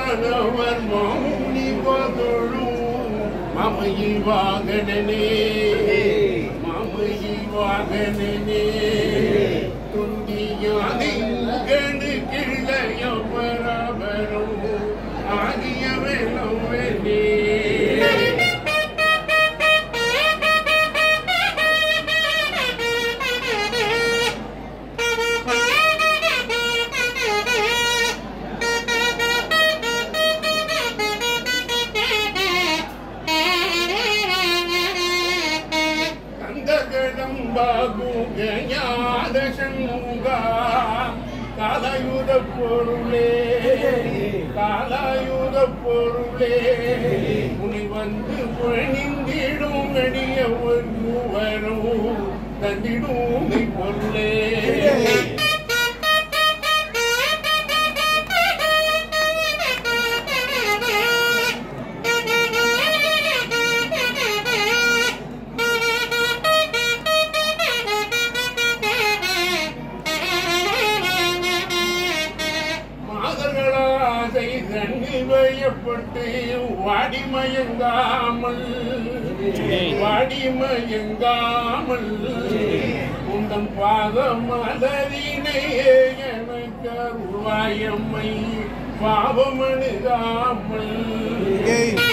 வானவர் மௌனி பதொழும் மமையில் வாகனனே மமையில் வாகனனே துண்டியானை கண்டு கிளைய பராபரம் ஆகியவனே கந்தகடம் பாகுஞாத சண்முகா காலாயுத பொருளே காலாயுத பொருளே முனி வந்து பணிந்திடும் அடிய வரும் தந்திடும் பொருளே மாதர்களாசை கண்ணில் வயப்பட்டு வாடிமயங்காமல் வாடிமயங்காமல் உந்தன் பாத மலரினையே எனக்கு அருள்வாயம்மை பாவமணுகாமல்